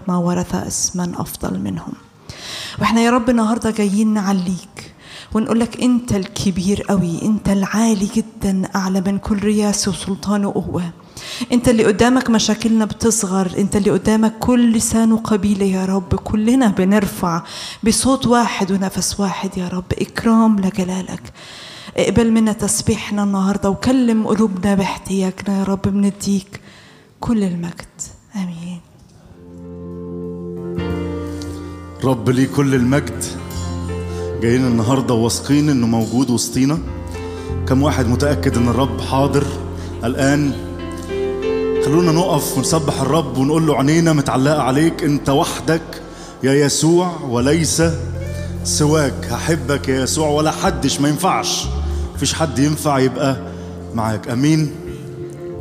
ما ورث اسما افضل منهم واحنا يا رب النهارده جايين نعليك ونقول لك انت الكبير قوي انت العالي جدا اعلى من كل رياسه وسلطان وقوه انت اللي قدامك مشاكلنا بتصغر انت اللي قدامك كل لسان وقبيله يا رب كلنا بنرفع بصوت واحد ونفس واحد يا رب اكرام لجلالك اقبل منا تسبيحنا النهارده وكلم قلوبنا باحتياجنا يا رب بنديك كل المجد امين رب ليه كل المجد جايين النهارده واثقين انه موجود وسطينا كم واحد متاكد ان الرب حاضر الان خلونا نقف ونسبح الرب ونقول له عينينا متعلقه عليك انت وحدك يا يسوع وليس سواك هحبك يا يسوع ولا حدش ما ينفعش مفيش حد ينفع يبقى معاك امين